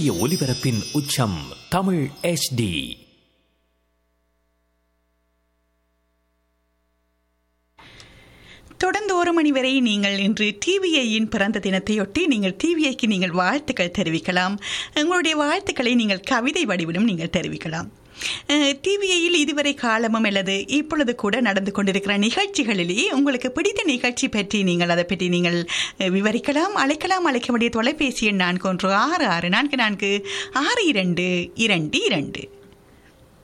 ஒலிபரப்பின் உச்சம் தமிழ் HD தொடர்ந்து ஒரு மணி வரை நீங்கள் இன்று டிவிஐயின் பிறந்த தினத்தையொட்டி நீங்கள் டிவிஐக்கு நீங்கள் வாழ்த்துக்கள் தெரிவிக்கலாம் உங்களுடைய வாழ்த்துக்களை நீங்கள் கவிதை வடிவிலும் நீங்கள் தெரிவிக்கலாம் டிவிஐயில் இதுவரை காலமும் அல்லது இப்பொழுது கூட நடந்து கொண்டிருக்கிற நிகழ்ச்சிகளிலேயே உங்களுக்கு பிடித்த நிகழ்ச்சி பற்றி நீங்கள் அதை பற்றி நீங்கள் அஹ், விவரிக்கலாம் அழைக்கலாம் அழைக்க வேண்டிய தொலைபேசி எண் நான்கு ஒன்று ஆறு ஆறு நான்கு நான்கு ஆறு இரண்டு இரண்டு இரண்டு